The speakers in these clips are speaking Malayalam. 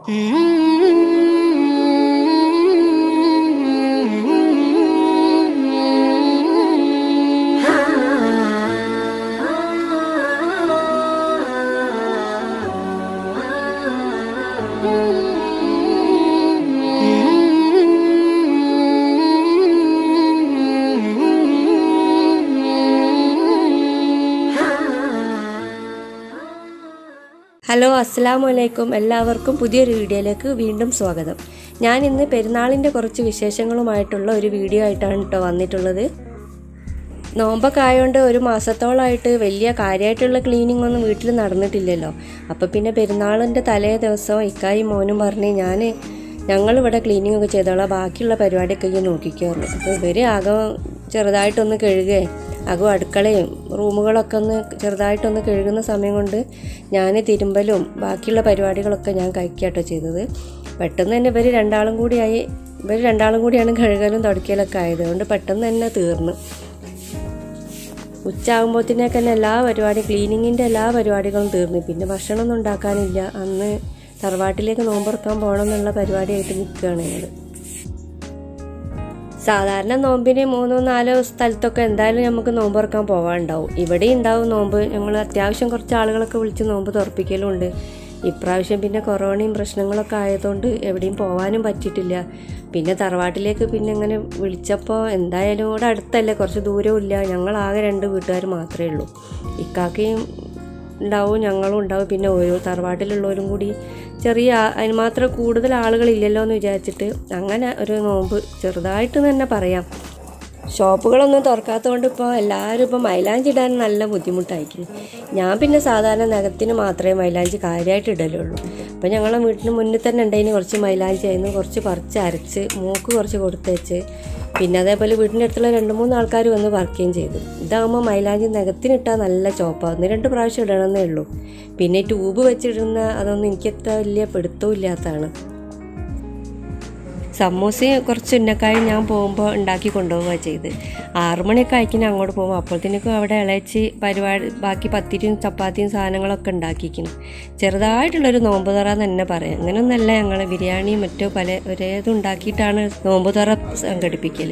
ഹലോ അസ്സാം വലൈക്കും എല്ലാവർക്കും പുതിയൊരു വീഡിയോയിലേക്ക് വീണ്ടും സ്വാഗതം ഞാൻ ഇന്ന് പെരുന്നാളിൻ്റെ കുറച്ച് വിശേഷങ്ങളുമായിട്ടുള്ള ഒരു വീഡിയോ ആയിട്ടാണ് കേട്ടോ വന്നിട്ടുള്ളത് നോമ്പൊക്കെ ആയതുകൊണ്ട് ഒരു മാസത്തോളമായിട്ട് വലിയ കാര്യമായിട്ടുള്ള ക്ലീനിങ് ഒന്നും വീട്ടിൽ നടന്നിട്ടില്ലല്ലോ അപ്പോൾ പിന്നെ പെരുന്നാളിൻ്റെ തലേ ദിവസം ഇക്കായും മോനും പറഞ്ഞ് ഞാൻ ഞങ്ങളിവിടെ ക്ലീനിങ് ഒക്കെ ചെയ്തോളാം ബാക്കിയുള്ള പരിപാടിയൊക്കെ ഈ നോക്കിക്കോറുന്നു അപ്പോൾ ഇവർ ആകെ ചെറുതായിട്ടൊന്ന് കഴുകുകയെ അകവും അടുക്കളയും റൂമുകളൊക്കെ ഒന്ന് ചെറുതായിട്ടൊന്ന് കഴുകുന്ന സമയം കൊണ്ട് ഞാൻ തിരുമ്പലും ബാക്കിയുള്ള പരിപാടികളൊക്കെ ഞാൻ കഴിക്കാട്ടോ ചെയ്തത് പെട്ടെന്ന് തന്നെ ഇവർ രണ്ടാളും കൂടിയായി ഇവർ രണ്ടാളും കൂടിയാണ് കഴുകലും തുടയ്ക്കലൊക്കെ ആയത് അതുകൊണ്ട് പെട്ടെന്ന് തന്നെ തീർന്നു ഉച്ചയാകുമ്പോഴത്തേക്ക് തന്നെ എല്ലാ പരിപാടിയും ക്ലീനിങ്ങിൻ്റെ എല്ലാ പരിപാടികളും തീർന്നു പിന്നെ ഭക്ഷണമൊന്നും ഉണ്ടാക്കാനില്ല അന്ന് തറവാട്ടിലേക്ക് നോമ്പുറക്കാൻ പോകണം എന്നുള്ള പരിപാടിയായിട്ട് നിൽക്കുകയാണ് ഞങ്ങൾ സാധാരണ നോമ്പിന് മൂന്നോ നാലോ സ്ഥലത്തൊക്കെ എന്തായാലും നമുക്ക് നോമ്പ് തുറക്കാൻ പോകാനുണ്ടാവും ഇവിടെ ഉണ്ടാവും നോമ്പ് ഞങ്ങൾ അത്യാവശ്യം കുറച്ച് ആളുകളൊക്കെ വിളിച്ച് നോമ്പ് തുറപ്പിക്കലും ഉണ്ട് ഇപ്രാവശ്യം പിന്നെ കൊറോണയും പ്രശ്നങ്ങളൊക്കെ ആയതുകൊണ്ട് എവിടെയും പോകാനും പറ്റിയിട്ടില്ല പിന്നെ തറവാട്ടിലേക്ക് പിന്നെ ഇങ്ങനെ വിളിച്ചപ്പോൾ എന്തായാലും ഇവിടെ അടുത്തല്ലേ കുറച്ച് ദൂരവും ഇല്ല ഞങ്ങളാകെ രണ്ട് വീട്ടുകാർ മാത്രമേ ഉള്ളൂ ഇക്കാക്കയും ഉണ്ടാവും ഞങ്ങളും ഉണ്ടാവും പിന്നെ ഓരോ തറവാട്ടിലുള്ളവരും കൂടി ചെറിയ ആ- അതിന് മാത്രം കൂടുതൽ ആളുകളില്ലല്ലോ എന്ന് വിചാരിച്ചിട്ട് അങ്ങനെ ഒരു നോമ്പ് ചെറുതായിട്ട് തന്നെ പറയാം ഷോപ്പുകളൊന്നും തുറക്കാത്തതുകൊണ്ട് ഇപ്പോൾ എല്ലാവരും ഇപ്പോൾ മൈലാഞ്ചി ഇടാൻ നല്ല ബുദ്ധിമുട്ടായിരിക്കുന്നു ഞാൻ പിന്നെ സാധാരണ നഖത്തിന് മാത്രമേ മൈലാഞ്ചി കാര്യമായിട്ട് ഇടലുള്ളൂ അപ്പോൾ ഞങ്ങളെ വീട്ടിന് മുന്നിൽ തന്നെ ഉണ്ടായിന് കുറച്ച് മൈലാഞ്ചി ആയിരുന്നു കുറച്ച് പറിച്ച് അരച്ച് മൂക്ക് കുറച്ച് കൊടുത്തേച്ച് പിന്നെ അതേപോലെ വീടിൻ്റെ അടുത്തുള്ള രണ്ട് മൂന്ന് ആൾക്കാർ വന്ന് വർക്കുകയും ചെയ്തു ഇതാകുമ്പോൾ മൈലാഞ്ചി നഖത്തിനിട്ടാൽ നല്ല ചോപ്പാണ് ഒന്ന് രണ്ട് പ്രാവശ്യം ഇടണമെന്നേ ഉള്ളൂ പിന്നെ ട്യൂബ് വെച്ചിടുന്ന അതൊന്നും എനിക്കത്ര വലിയ പിടുത്തവും ഇല്ലാത്തതാണ് സമൂസയും കുറച്ച് ഉന്നക്കായും ഞാൻ പോകുമ്പോൾ ഉണ്ടാക്കി കൊണ്ടുപോവുക ചെയ്ത് ആറുമണിയൊക്കെ ആയിക്കിന് അങ്ങോട്ട് പോകുമ്പോൾ അപ്പോഴത്തേക്കും അവിടെ ഇളച്ചി പരിപാടി ബാക്കി പത്തിരിയും ചപ്പാത്തിയും സാധനങ്ങളൊക്കെ ഉണ്ടാക്കിക്കുന്നു ചെറുതായിട്ടുള്ളൊരു നോമ്പ് തുറ എന്ന് തന്നെ പറയാം അങ്ങനെയൊന്നല്ല ഞങ്ങൾ ബിരിയാണിയും മറ്റോ പല ഒരേതും ഉണ്ടാക്കിയിട്ടാണ് നോമ്പ് തുറ സംഘടിപ്പിക്കൽ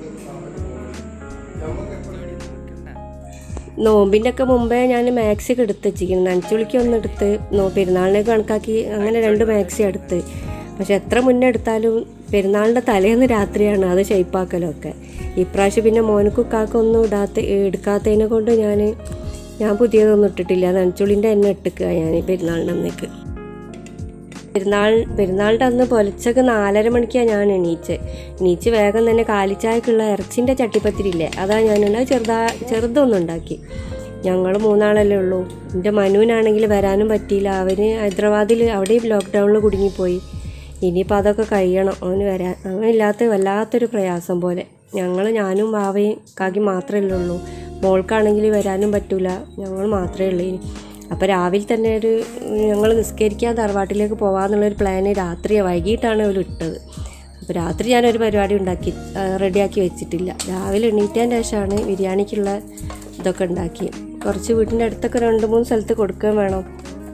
നോമ്പിൻ്റെ ഒക്കെ മുമ്പേ ഞാൻ മാക്സി ഒക്കെ എടുത്ത് വെച്ചിരിക്കുന്നു നനച്ചുളിക്ക് ഒന്ന് എടുത്ത് നോ പെരുന്നാളിനൊക്കെ കണക്കാക്കി അങ്ങനെ രണ്ട് മാക്സി എടുത്ത് പക്ഷെ എത്ര മുന്നേ എടുത്താലും പെരുന്നാളിൻ്റെ തലേന്ന് രാത്രിയാണ് അത് ഷെയ്പ്പാക്കലൊക്കെ ഇപ്രാവശ്യം പിന്നെ മോനക്കുക്കാക്ക് ഒന്നും ഇടാത്ത എടുക്കാത്തതിനെ കൊണ്ട് ഞാൻ ഞാൻ പുതിയതൊന്നും ഇട്ടിട്ടില്ല നനച്ചുളിൻ്റെ എന്നെ ഇട്ടിക്കുക ഞാൻ പെരുന്നാളിൻ്റെ അന്നേക്ക് പെരുന്നാൾ പെരുന്നാളിൻ്റെ അന്ന് പൊലച്ചക്ക് നാലര മണിക്കാണ് ഞാൻ എണീച്ച് എണീച്ച് വേഗം തന്നെ കാലിച്ചായക്കുള്ള ഇറച്ചിൻ്റെ ചട്ടിപ്പത്തിരില്ലേ അതാ ഞാൻ അത് ചെറുതാ ചെറുതൊന്നും ഉണ്ടാക്കി ഞങ്ങൾ മൂന്നാളല്ലേ ഉള്ളൂ എൻ്റെ മനുവിനാണെങ്കിൽ വരാനും പറ്റിയില്ല അവന് ഹൈദരാബാദിൽ അവിടെയും ലോക്ക്ഡൗണിൽ കുടുങ്ങിപ്പോയി ഇനിയിപ്പോൾ അതൊക്കെ കഴിയണം അവന് വരാൻ അവനില്ലാത്ത വല്ലാത്തൊരു പ്രയാസം പോലെ ഞങ്ങൾ ഞാനും ബാവയും കാക്കി മാത്രമല്ലേ ഉള്ളൂ മോൾക്കാണെങ്കിൽ വരാനും പറ്റൂല ഞങ്ങൾ മാത്രമേ ഉള്ളൂ ഇനി അപ്പോൾ രാവിലെ തന്നെ ഒരു ഞങ്ങൾ നിസ്കരിക്കാൻ തറവാട്ടിലേക്ക് പോകാമെന്നുള്ളൊരു പ്ലാന് രാത്രി വൈകിട്ടാണ് അവർ ഇട്ടത് അപ്പോൾ രാത്രി ഞാനൊരു പരിപാടി ഉണ്ടാക്കി ആ, റെഡിയാക്കി വെച്ചിട്ടില്ല രാവിലെ എണീറ്റതിൻ്റെ ശേഷമാണ് ബിരിയാണിക്കുള്ള ഇതൊക്കെ ഉണ്ടാക്കി കുറച്ച് വീട്ടിൻ്റെ അടുത്തൊക്കെ രണ്ട് മൂന്ന് സ്ഥലത്ത് കൊടുക്കുകയും വേണം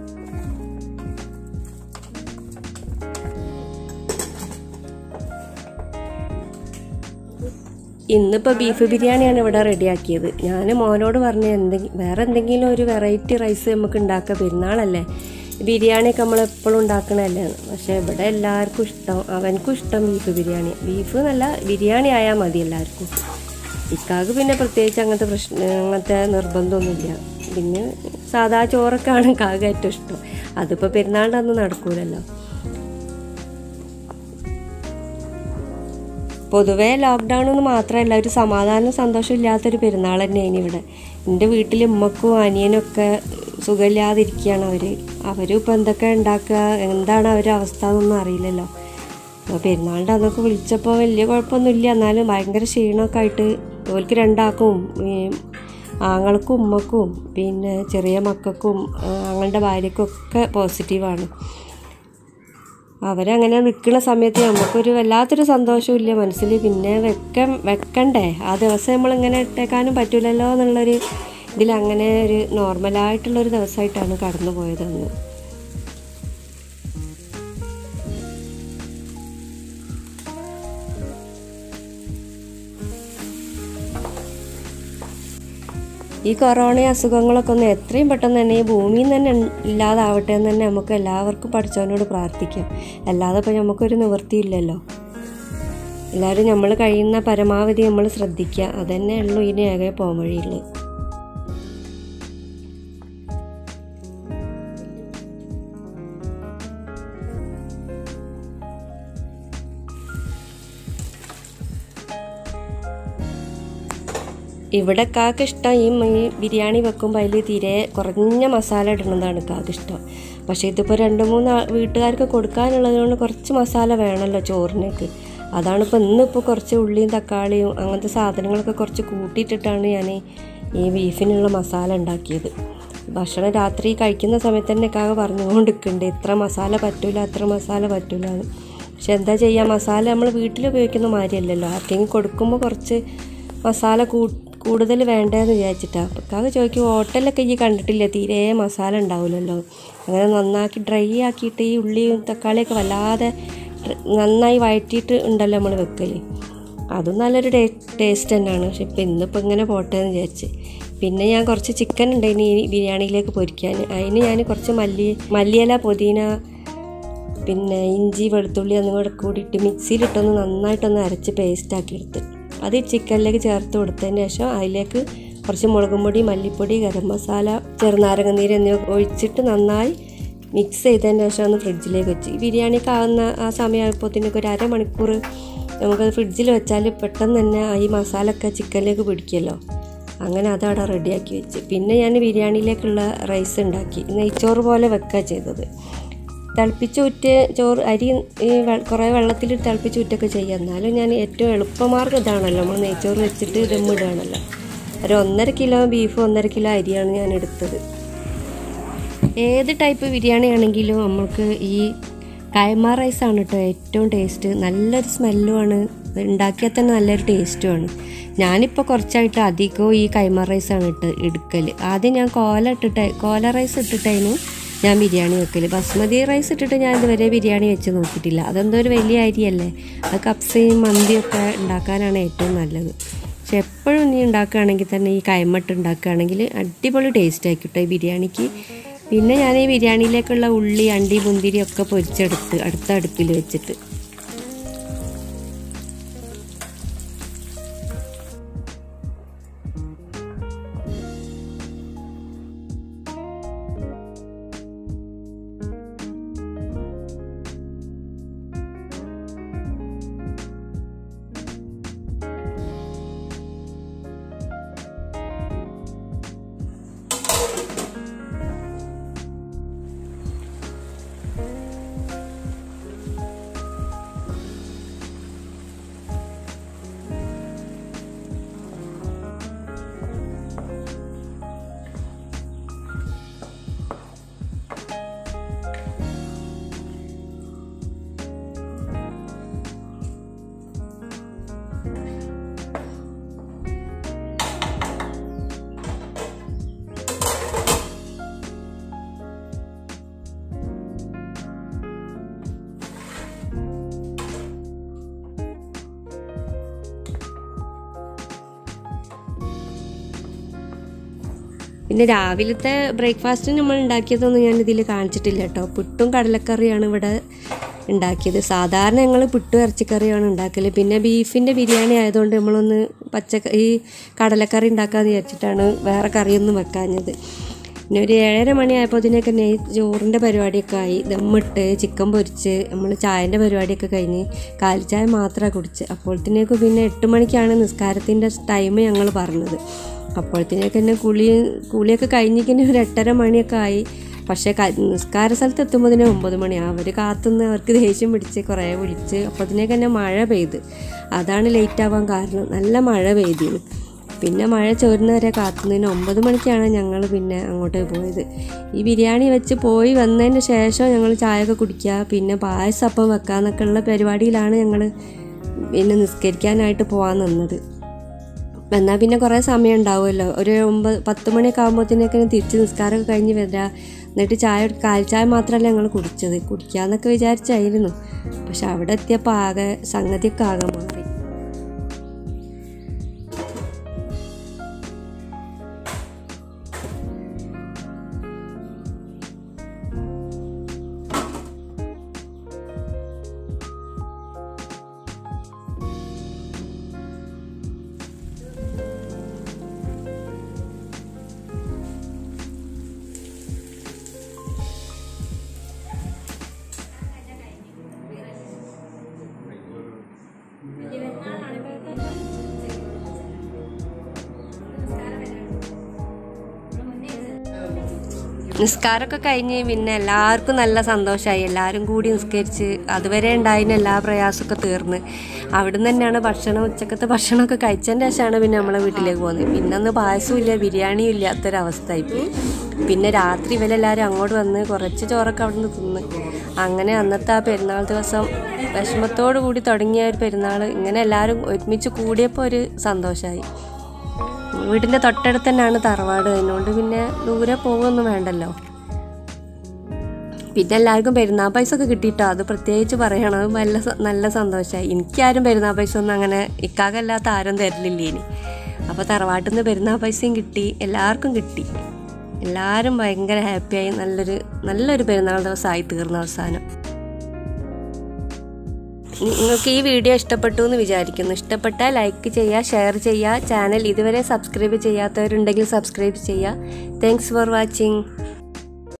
ഇന്നിപ്പോൾ ബീഫ് ബിരിയാണിയാണ് ഇവിടെ റെഡിയാക്കിയത് ഞാൻ മോനോട് പറഞ്ഞ എന്തെങ്കിലും വേറെ എന്തെങ്കിലും ഒരു വെറൈറ്റി റൈസ് നമുക്ക് ഉണ്ടാക്കുക പെരുന്നാളല്ലേ ബിരിയാണിയൊക്കെ നമ്മൾ എപ്പോഴും ഉണ്ടാക്കണതല്ലേ പക്ഷേ ഇവിടെ എല്ലാവർക്കും ഇഷ്ടം അവനക്കും ഇഷ്ടം ബീഫ് ബിരിയാണി ബീഫ് നല്ല ബിരിയാണി ആയാൽ മതി എല്ലാവർക്കും ഇക്കാക്ക് പിന്നെ പ്രത്യേകിച്ച് അങ്ങനത്തെ പ്രശ്നം അങ്ങനത്തെ നിർബന്ധമൊന്നുമില്ല പിന്നെ സാധാ ചോറൊക്കെ ആണ് കാക്ക് ഏറ്റവും ഇഷ്ടം അതിപ്പോൾ പെരുന്നാളിൻ്റെ അന്ന് നടക്കൂലല്ലോ പൊതുവേ ലോക്ക്ഡൗൺ എന്ന് മാത്രമല്ല ഒരു സമാധാനം സന്തോഷം ഇല്ലാത്തൊരു പെരുന്നാൾ തന്നെയാണ് ഇവിടെ എൻ്റെ വീട്ടിൽ ഉമ്മക്കും അനിയനും ഒക്കെ സുഖമില്ലാതിരിക്കുകയാണ് അവർ അവരും ഇപ്പം എന്തൊക്കെ ഉണ്ടാക്കുക എന്താണ് അവരുടെ അവസ്ഥ എന്നൊന്നും അറിയില്ലല്ലോ അപ്പോൾ പെരുന്നാളിൻ്റെ അന്നൊക്കെ വിളിച്ചപ്പോൾ വലിയ കുഴപ്പമൊന്നുമില്ല എന്നാലും ഭയങ്കര ക്ഷീണമൊക്കെ ആയിട്ട് ഓൽക്ക് രണ്ടാക്കും ഈ ആങ്ങൾക്കും ഉമ്മക്കും പിന്നെ ചെറിയ മക്കൾക്കും ആങ്ങളുടെ ഭാര്യയ്ക്കും ഒക്കെ പോസിറ്റീവാണ് അവരങ്ങനെ നിൽക്കുന്ന സമയത്ത് നമുക്കൊരു വല്ലാത്തൊരു സന്തോഷമില്ല മനസ്സിൽ പിന്നെ വെക്ക വെക്കണ്ടേ ആ ദിവസം നമ്മളിങ്ങനെ ഇട്ടേക്കാനും പറ്റില്ലല്ലോ എന്നുള്ളൊരു ഇതിലങ്ങനെ ഒരു നോർമലായിട്ടുള്ളൊരു ദിവസമായിട്ടാണ് കടന്നു പോയതെന്ന് ഈ കൊറോണ അസുഖങ്ങളൊക്കെ ഒന്ന് എത്രയും പെട്ടെന്ന് തന്നെ ഈ ഭൂമിയിൽ നിന്ന് തന്നെ ഇല്ലാതാവട്ടെ എന്ന് തന്നെ നമുക്ക് എല്ലാവർക്കും പഠിച്ചവനോട് പ്രാർത്ഥിക്കാം അല്ലാതെ ഇപ്പം നമുക്കൊരു നിവൃത്തിയില്ലല്ലോ എല്ലാവരും നമ്മൾ കഴിയുന്ന പരമാവധി നമ്മൾ ശ്രദ്ധിക്കുക അതന്നെ ഉള്ളൂ ഇനി ആകെ പോകാൻ വഴിയുള്ളൂ ഇവിടെ കാക്ക് ഇഷ്ടം ഈ ഈ ബിരിയാണി വെക്കുമ്പോൾ അതിൽ തീരെ കുറഞ്ഞ മസാല ഇടുന്നതാണ് കാക്ക് ഇഷ്ടം പക്ഷേ ഇതിപ്പോൾ രണ്ട് മൂന്ന് ആ- വീട്ടുകാർക്ക് കൊടുക്കാനുള്ളത് കൊണ്ട് കുറച്ച് മസാല വേണമല്ലോ ചോറിനേക്ക് അതാണ് ഇപ്പോൾ ഇന്നിപ്പോൾ കുറച്ച് ഉള്ളിയും തക്കാളിയും അങ്ങനത്തെ സാധനങ്ങളൊക്കെ കുറച്ച് കൂട്ടിയിട്ടിട്ടാണ് ഞാൻ ഈ ബീഫിനുള്ള മസാല ഉണ്ടാക്കിയത് ഭക്ഷണം രാത്രി കഴിക്കുന്ന സമയത്ത് തന്നെ കാക്ക പറഞ്ഞുകൊണ്ടിരിക്കുന്നുണ്ട് ഇത്ര മസാല പറ്റൂല അത്ര മസാല പറ്റൂല എന്ന് പക്ഷെ എന്താ ചെയ്യുക മസാല നമ്മൾ വീട്ടിൽ ഉപയോഗിക്കുന്ന മാതിരിയല്ലല്ലോ ആർക്കെങ്കിലും കൊടുക്കുമ്പോൾ കുറച്ച് മസാല കൂ കൂടുതൽ വേണ്ടതെന്ന് വിചാരിച്ചിട്ടാണ് അപ്പോൾ കാക്ക ചോദിക്കും ഹോട്ടലിലൊക്കെ ഈ കണ്ടിട്ടില്ല തീരെ മസാല ഉണ്ടാവില്ലല്ലോ അങ്ങനെ നന്നാക്കി ഡ്രൈ ആക്കിയിട്ട് ഈ ഉള്ളിയും തക്കാളിയൊക്കെ വല്ലാതെ ഡ്ര- നന്നായി വഴറ്റിയിട്ട് ഉണ്ടല്ലോ നമ്മൾ വെക്കൽ അതും നല്ലൊരു ടേ ടേസ്റ്റ് തന്നെയാണ് പക്ഷെ ഇപ്പം ഇന്നിപ്പോൾ ഇങ്ങനെ പോട്ടെ എന്ന് വിചാരിച്ച് പിന്നെ ഞാൻ കുറച്ച് ചിക്കൻ ഉണ്ടായിന് ഈ ബിരിയാണിയിലേക്ക് പൊരിക്കാൻ അതിന് ഞാൻ കുറച്ച് മല്ലി മല്ലിയില പുതിന പിന്നെ ഇഞ്ചി വെളുത്തുള്ളി ഒന്നും കൂടെ കൂടിയിട്ട് മിക്സിയിലിട്ടൊന്ന് നന്നായിട്ടൊന്ന് അരച്ച് പേസ്റ്റ് ആക്കി എടുത്ത് അത് ഈ ചിക്കനിലേക്ക് ചേർത്ത് കൊടുത്തതിന് ശേഷം അതിലേക്ക് കുറച്ച് മുളകും പൊടി മല്ലിപ്പൊടി ഗരം മസാല ചെറുനാരങ്ങ നീര് എന്നിവ ഒഴിച്ചിട്ട് നന്നായി മിക്സ് ചെയ്തതിന് ശേഷം ഒന്ന് ഫ്രിഡ്ജിലേക്ക് വെച്ച് ഈ ബിരിയാണിക്ക് ആവുന്ന ആ സമയമായപ്പോഴത്തേനൊക്കെ ഒരു അരമണിക്കൂർ നമുക്കത് ഫ്രിഡ്ജിൽ വെച്ചാൽ പെട്ടെന്ന് തന്നെ ഈ മസാല ഒക്കെ ചിക്കനിലേക്ക് പിടിക്കുമല്ലോ അങ്ങനെ അതവിടെ റെഡിയാക്കി വെച്ച് പിന്നെ ഞാൻ ബിരിയാണിയിലേക്കുള്ള റൈസ് ഉണ്ടാക്കി നെയ്ച്ചോറ് പോലെ വെക്കുക ചെയ്തത് തിളപ്പിച്ചൂറ്റ് ചോറ് അരി ഈ വെ- കുറേ വെള്ളത്തിൽ തിളപ്പിച്ചൂറ്റൊക്കെ ചെയ്യുക എന്നാലും ഞാൻ ഏറ്റവും എളുപ്പമാർഗ്ഗം ഇതാണല്ലോ നമ്മൾ നെയ്ച്ചോറ് വെച്ചിട്ട് ദമ്മിടുകയാണല്ലോ ഒരു ഒന്നര കിലോ ബീഫ് ഒന്നര കിലോ അരിയാണ് ഞാൻ എടുത്തത് ഏത് ടൈപ്പ് ബിരിയാണി ആണെങ്കിലും നമുക്ക് ഈ കൈമ റൈസാണ് കേട്ടോ ഏറ്റവും ടേസ്റ്റ് നല്ലൊരു സ്മെല്ലുമാണ് ഉണ്ടാക്കിയാൽ തന്നെ നല്ലൊരു ടേസ്റ്റുമാണ് ഞാനിപ്പോൾ കുറച്ചായിട്ട് അധികവും ഈ കൈമ റൈസാണ് ഇട്ട് എടുക്കൽ ആദ്യം ഞാൻ കോല ഇട്ടിട്ട് കോല റൈസ് ഇട്ടിട്ടായിരുന്നു ഞാൻ ബിരിയാണി വെക്കൽ ബസ്മതി റൈസ് ഇട്ടിട്ട് ഞാൻ ഇതുവരെ ബിരിയാണി വെച്ച് നോക്കിയിട്ടില്ല അതെന്തോ ഒരു വലിയ അരിയല്ലേ അത് കപ്സയും മന്തിയൊക്കെ ഉണ്ടാക്കാനാണ് ഏറ്റവും നല്ലത് പക്ഷെ എപ്പോഴും നീ ഉണ്ടാക്കുകയാണെങ്കിൽ തന്നെ ഈ കൈമട്ട് ഉണ്ടാക്കുകയാണെങ്കിൽ അടിപൊളി ടേസ്റ്റ് ആയിക്കോട്ടെ ഈ ബിരിയാണിക്ക് പിന്നെ ഞാൻ ഈ ബിരിയാണിയിലേക്കുള്ള ഉള്ളി അണ്ടി മുന്തിരി ഒക്കെ പൊരിച്ചെടുത്ത് അടുത്ത അടുപ്പിൽ വെച്ചിട്ട് പിന്നെ രാവിലത്തെ ബ്രേക്ക്ഫാസ്റ്റ് നമ്മൾ ഉണ്ടാക്കിയതൊന്നും ഞാൻ ഇതിൽ കാണിച്ചിട്ടില്ല കേട്ടോ പുട്ടും കടലക്കറിയാണ് ഇവിടെ ഉണ്ടാക്കിയത് സാധാരണ ഞങ്ങൾ പുട്ടും ഇറച്ചിക്കറിയാണ് ഉണ്ടാക്കൽ പിന്നെ ബീഫിൻ്റെ ബിരിയാണി ആയതുകൊണ്ട് നമ്മളൊന്ന് പച്ച ഈ കടലക്കറി ഉണ്ടാക്കാമെന്ന് വിചാരിച്ചിട്ടാണ് വേറെ കറിയൊന്നും വെക്കാഞ്ഞത് പിന്നെ ഒരു ഏഴര മണിയായപ്പോൾ ഇതിനൊക്കെ നെയ് ചോറിൻ്റെ പരിപാടിയൊക്കെ ആയി ദമ്മിട്ട് ചിക്കൻ പൊരിച്ച് നമ്മൾ ചായൻ്റെ പരിപാടിയൊക്കെ കഴിഞ്ഞ് കാലിച്ചായ മാത്രമാണ് കുടിച്ച് അപ്പോഴത്തേക്ക് പിന്നെ എട്ട് മണിക്കാണ് നിസ്കാരത്തിൻ്റെ ടൈം ഞങ്ങൾ പറഞ്ഞത് അപ്പോഴത്തേക്ക് തന്നെ കുളി കുളിയൊക്കെ കഴിഞ്ഞിങ്ങനെ ഒരു എട്ടര മണിയൊക്കെ ആയി പക്ഷേ ക- നിസ്കാര സ്ഥലത്ത് എത്തുമ്പോൾ തന്നെ ഒമ്പത് മണി അവർ കാത്തുനിന്ന് അവർക്ക് ദേഷ്യം പിടിച്ച് കുറേ വിളിച്ച് അപ്പോഴത്തേക്ക് തന്നെ മഴ പെയ്ത് അതാണ് ലേറ്റ് ആവാൻ കാരണം നല്ല മഴ പെയ്തിരുന്നു പിന്നെ മഴ ചോരുന്നവരെ കാത്തുന്നതിന് ഒമ്പത് മണിക്കാണ് ഞങ്ങൾ പിന്നെ അങ്ങോട്ട് പോയത് ഈ ബിരിയാണി വെച്ച് പോയി വന്നതിന് ശേഷം ഞങ്ങൾ ചായയൊക്കെ കുടിക്കുക പിന്നെ പായസം അപ്പം വെക്കാന്നൊക്കെ ഉള്ള പരിപാടിയിലാണ് ഞങ്ങൾ പിന്നെ നിസ്കരിക്കാനായിട്ട് പോകാൻ നിന്നത് എന്നാൽ പിന്നെ കുറേ സമയം ഉണ്ടാവുമല്ലോ ഒരു ഒമ്പത് പത്ത് മണിയൊക്കെ ആകുമ്പോഴത്തേനൊക്കെ തിരിച്ച് നിസ്കാരമൊക്കെ കഴിഞ്ഞ് വരിക എന്നിട്ട് ചായ കാൽ ചായ മാത്രമല്ല ഞങ്ങൾ കുടിച്ചത് കുടിക്കാന്നൊക്കെ വിചാരിച്ചായിരുന്നു പക്ഷെ അവിടെ എത്തിയപ്പോൾ ആകെ സംഗതിയൊക്കെ ആകെ മാറി നിസ്കാരമൊക്കെ കഴിഞ്ഞ് പിന്നെ എല്ലാവർക്കും നല്ല സന്തോഷമായി എല്ലാവരും കൂടി നിസ്കരിച്ച് അതുവരെ ഉണ്ടായിരുന്ന എല്ലാ പ്രയാസമൊക്കെ തീർന്ന് അവിടുന്ന് തന്നെയാണ് ഭക്ഷണം ഉച്ചക്കത്തെ ഭക്ഷണമൊക്കെ കഴിച്ചതിൻ്റെ ശേഷമാണ് പിന്നെ നമ്മളെ വീട്ടിലേക്ക് പോകുന്നത് പിന്നെ അന്ന് പായസവും ഇല്ല ബിരിയാണിയും ഇല്ലാത്തൊരവസ്ഥയായിപ്പോയി പിന്നെ രാത്രി ഇവരെല്ലാവരും അങ്ങോട്ട് വന്ന് കുറച്ച് ചോറൊക്കെ അവിടെ നിന്ന് തിന്ന് അങ്ങനെ അന്നത്തെ ആ പെരുന്നാൾ ദിവസം വിഷമത്തോടു കൂടി തുടങ്ങിയ ഒരു പെരുന്നാൾ ഇങ്ങനെ എല്ലാവരും ഒരുമിച്ച് കൂടിയപ്പോൾ ഒരു സന്തോഷമായി വീടിൻ്റെ തൊട്ടടുത്ത് തന്നെയാണ് തറവാട് അതിനോണ്ട് പിന്നെ ദൂരെ പോകുമൊന്നും വേണ്ടല്ലോ പിന്നെ എല്ലാവർക്കും പെരുന്നാൾ പൈസ ഒക്കെ കിട്ടിയിട്ടോ അത് പ്രത്യേകിച്ച് പറയണം അത് നല്ല സ- നല്ല സന്തോഷമായി എനിക്കാരും പെരുന്നാൾ പൈസ ഒന്നും അങ്ങനെ ഇക്കാകല്ലാത്ത ആരും തരലില്ല ഇനി അപ്പോൾ തറവാട്ടിൽ നിന്ന് പെരുന്നാൾ പൈസയും കിട്ടി എല്ലാവർക്കും കിട്ടി എല്ലാവരും ഭയങ്കര ഹാപ്പിയായി നല്ലൊരു നല്ലൊരു പെരുന്നാൾ ദിവസമായി തീർന്ന അവസാനം നിങ്ങൾക്ക് ഈ വീഡിയോ ഇഷ്ടപ്പെട്ടു എന്ന് വിചാരിക്കുന്നു ഇഷ്ടപ്പെട്ടാൽ ലൈക്ക് ചെയ്യുക ഷെയർ ചെയ്യുക ചാനൽ ഇതുവരെ സബ്സ്ക്രൈബ് ചെയ്യാത്തവരുണ്ടെങ്കിൽ സബ്സ്ക്രൈബ് ചെയ്യുക താങ്ക്സ് ഫോർ വാച്ചിങ്